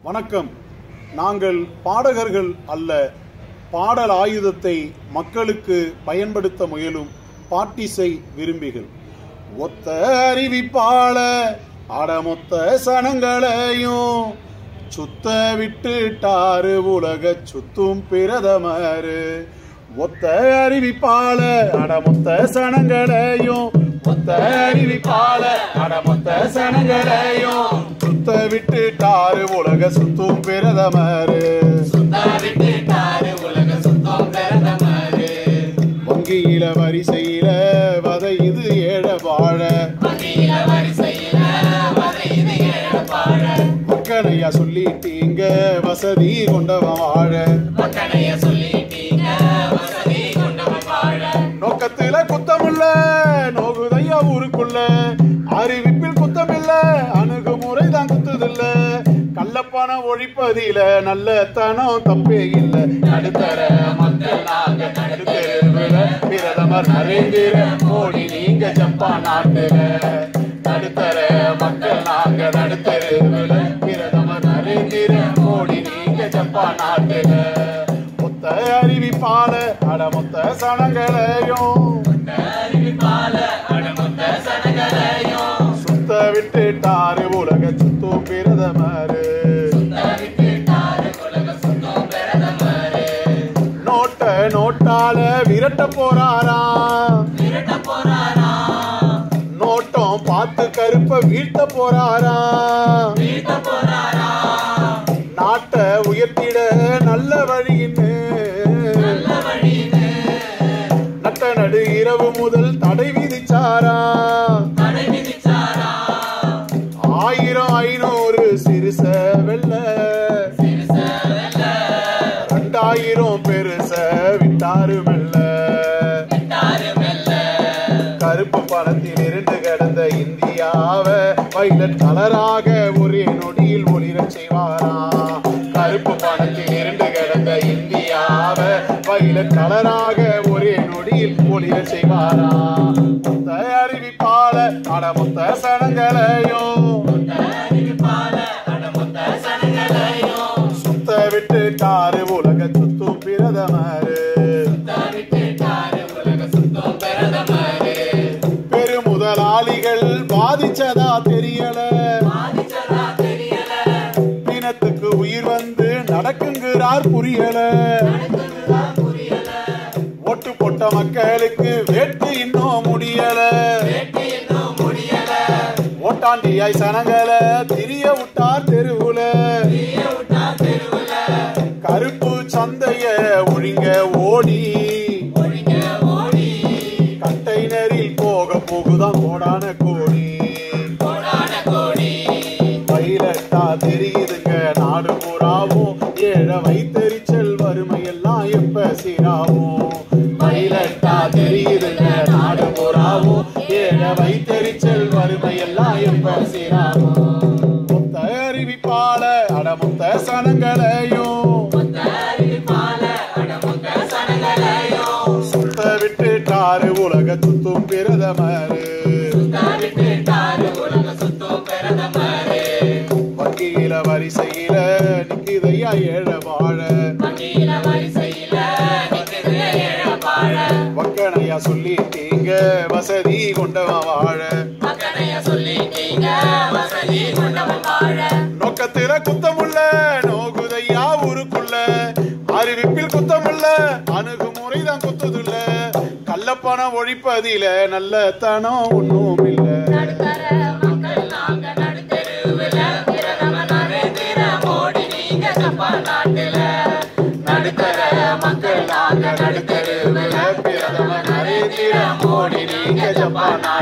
வணக்கம் நாங்கள் பாடகர்கள் அல்ல பாடல் ஆயுதத்தை மக்களுக்கு பயன்படுத்த முயலும் பாட்டிசை விரும்பிகள் ஒத்த அறிவிப்பாள அடமொத்த சனங்களையும் சுத்த விட்டுட்டாரு உலக சுத்தும் பிரதமரு ஒத்த அறிவிப்பாள அடமொத்த சனங்களையும் ஒத்த அறிவிப்பாள அடமொத்த சனங்களையும் சுத்த விட்டுட்டாரு உலக சுத்தும் பிரதமரு விட்டுட்டாரு உலக சுத்தம் பிரதமரு வங்கியில வரிசையில வதையுது ஏழ வாழ மகிழ வரிசையில வரையுது ஏழப்பாழ மக்களையா சொல்லிட்டீங்க வசதி கொண்டவன் வாழ மக்களைய சொல்லிட்டீங்க வசதி கொண்டவன் வாழ நோக்கத்துல குத்தமில்ல நோகுதையா ஊருக்குள்ள அறிவிப்பில் குத்தமில்ல அணுகுமுறை தான் குத்துதில்ல கள்ளப்பணம் ஒழிப்பதில நல்ல தனம் தப்பே இல்ல நடுத்தர மக்கள் நாங்க நடுத்தெருவுல பிரதமர் நரேந்திர மோடி நீங்க ஜப்பான் நாட்டுல நடுத்தர மக்கள் நாங்க நடுத்தெருவுல பிரதமர் நரேந்திர மோடி நீங்க ஜப்பான் நாட்டுல மொத்த அறிவிப்பால அட மொத்த சனங்களையும் அறிவிப்பால அடமொத்த சனங்களையும் சுத்த விட்டுட்டாரு உலக சுத்தும் பிரதமரு விட்டுட்டாரு உலக சுத்தம் பிரதமரு நோட்ட நோட்டால விரட்ட போறாராம் விரட்ட போறாரா நோட்டம் பார்த்து கருப்ப வீழ்த்த போறாராம் வீழ்த்த போறாரா நாட்டை உயர்த்திட நல்ல வழின்னு நல்ல வழின்னு நட்ட நடு இரவு முதல் தடை விதிச்சாராம் தடை விதிச்சாரா ஆயிரம் ஐநூறு சிறுச வெள்ள சிறுச வெல்ல ரெண்டாயிரம் பெருச விட்டாரு மெல்ல விட்டாரு மெல்ல கருப்பு பணத்தில் இருந்து கிடந்த இந்தியாவை வைலட் கலராக ஒரே நொடியில் ஒளிரச் செய்வாராம் கருப்பு பணத்தில் இருந்து கிடந்த இந்தியாவை வைலட் கலராக ஒரே நொடியில் ஒளிரச் செய்வாராம் மொத்த அறிவிப்பால அட மொத்த சனங்களையும் அறிவிப்பால அடமொத்த சனங்களையும் சுத்த விட்டு காரு உலக சுத்தும் பிரதமரு விட்டுட்டாரு உலக சுத்தம் பிரதமரு பெருமுதலாளிகள் பாதிச்சதா தெரியல பாதிச்சதா தெரியல பிணத்துக்கு உயிர் வந்து நடக்குங்கிறார் புரியல நடக்குதுதான் புரியல ஓட்டு போட்ட மக்களுக்கு வேட்டு இன்னும் முடியல கேட்டு இன்னும் முடியல ஓட்டாண்டியாய் சனங்களை திரிய விட்டார் தெருவுல தீய விட்டா தெருவுல கருப்பு சந்தைய ஒழிங்க ஓடி ஒழிங்க ஓடி கண்டெய்னரில் போக போகுதான் கோடான கோடி கோடான கோடி பைலட்டா தெரியுதுங்க நாடு பூராவும் ஏழ வைத்தறிச்சல் வறுமை எல்லாம் எப்ப சீராவும் பைலட்டா தெரியுதுங்க நாடு பூராவும் ஏழ வைத்தறிச்சல் வறுமை எல்லாம் எப்ப சீராவும் மொத்த அறிவிப்பால அடமொத்த சனங்களையும் மொத்த அறிவிப்பால அடமொத்த சனங்களையும் சுத்த விட்டுட்டாரு உலக சுத்தும் பிரதமரு விட்டுட்டாரு உலக சுத்தம் பிரதமரு வங்கியில வரிசையில நிக்குதையா ஏழ வாழ மகிழ வரிசையில நிக்குது ஏழப்பாழ வக்கனையா சொல்லிட்டீங்க வசதி கொண்டவன் வாழ மக்களைய சொல்லிட்டீங்க வசதி கொண்டவன் வாழ நோக்கத்தில குத்தமுள்ள நோகுதையா ஊருக்குள்ள அறிவிப்பில் குத்தமுள்ள அணுகுமுறைதான் குத்துதுல்ல கள்ளப்பணம் ஒழிப்பதில நல்ல தனம் ஒண்ணும் இல்ல நடுத்தர மக்கள் நாங்க நடுத்தெருவுல பிரதமர் நரேந்திர மோடி நீங்க ஜப்பான் நாட்டுல நடுத்தர மக்கள் நாங்க நடுத்தெருவுல பிரதமர் நரேந்திர மோடி நீங்க ஜப்பான்